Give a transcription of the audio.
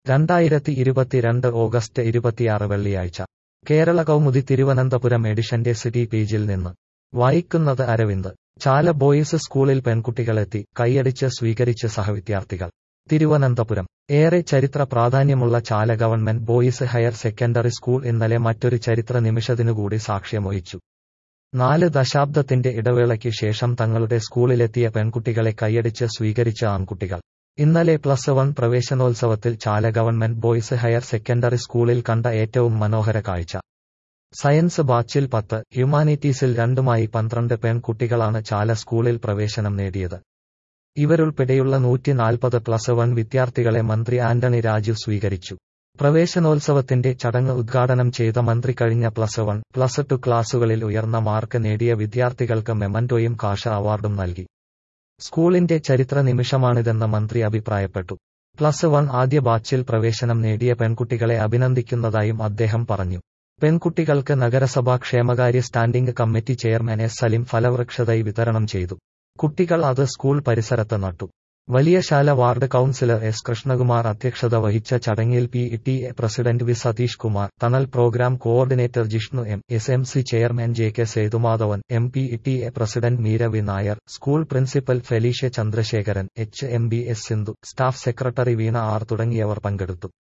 രണ്ടായിരത്തി ഇരുപത്തിരണ്ട് ഓഗസ്റ്റ് ഇരുപത്തിയാറ് വെള്ളിയാഴ്ച കേരള കൗമുദി തിരുവനന്തപുരം എഡിഷന്റെ സിറ്റി പേജിൽ നിന്ന് വായിക്കുന്നത് അരവിന്ദ് ചാല ബോയ്സ് സ്കൂളിൽ പെൺകുട്ടികളെത്തി കൈയടിച്ച് സ്വീകരിച്ച് സഹവിദ്യാർത്ഥികൾ തിരുവനന്തപുരം ഏറെ ചരിത്ര പ്രാധാന്യമുള്ള Chala government boys higher secondary school ഇന്നലെ മറ്റൊരു ചരിത്ര നിമിഷത്തിനുകൂടി സാക്ഷ്യമൊഹിച്ചു നാല് ദശാബ്ദത്തിന്റെ ഇടവേളയ്ക്ക് ശേഷം തങ്ങളുടെ സ്കൂളിലെത്തിയ പെൺകുട്ടികളെ കൈയടിച്ച് സ്വീകരിച്ച ആൺകുട്ടികൾ ഇന്നലെ പ്ലസ് വൺ പ്രവേശനോത്സവത്തിൽ Chala government boys higher secondary സ്കൂളിൽ കണ്ട ഏറ്റവും മനോഹര കാഴ്ച സയൻസ് ബാച്ചിൽ പത്ത് ഹ്യൂമാനിറ്റീസിൽ രണ്ടുമായി പന്ത്രണ്ട് പെൺകുട്ടികളാണ് ചാല സ്കൂളിൽ പ്രവേശനം നേടിയത് ഇവരുൾപ്പെടെയുള്ള നൂറ്റി നാൽപ്പത് പ്ലസ് വൺ വിദ്യാർത്ഥികളെ മന്ത്രി ആന്റണി രാജു സ്വീകരിച്ചു പ്രവേശനോത്സവത്തിന്റെ ചടങ്ങ് ഉദ്ഘാടനം ചെയ്ത മന്ത്രി കഴിഞ്ഞ പ്ലസ് വൺ പ്ലസ് ടു ക്ലാസുകളിൽ ഉയർന്ന മാർക്ക് നേടിയ വിദ്യാർത്ഥികൾക്ക് മെമന്റോയും കാഷ അവാർഡും നൽകി സ്കൂളിന്റെ ചരിത്ര നിമിഷമാണിതെന്ന് മന്ത്രി അഭിപ്രായപ്പെട്ടു പ്ലസ് വൺ ആദ്യ ബാച്ചിൽ പ്രവേശനം നേടിയ പെൺകുട്ടികളെ അഭിനന്ദിക്കുന്നതായും അദ്ദേഹം പറഞ്ഞു പെൺകുട്ടികൾക്ക് നഗരസഭാ ക്ഷേമകാര്യ standing committee chairman S Salim ഫലവൃക്ഷതൈ വിതരണം ചെയ്തു കുട്ടികൾ അത് സ്കൂൾ പരിസരത്ത് നട്ടു Valiyasala ward councillor S Krishnakumar അധ്യക്ഷത വഹിച്ച ചടങ്ങിൽ P T A president V Satheesh Kumar tunnel programme coordinator Jishnu M S M C chairman J K Sethumadhavan M P T A president Meera V Nair school principal Felicia Chandrasekharan H M B S Sindhu staff secretary Veena R തുടങ്ങിയവർ പങ്കെടുത്തു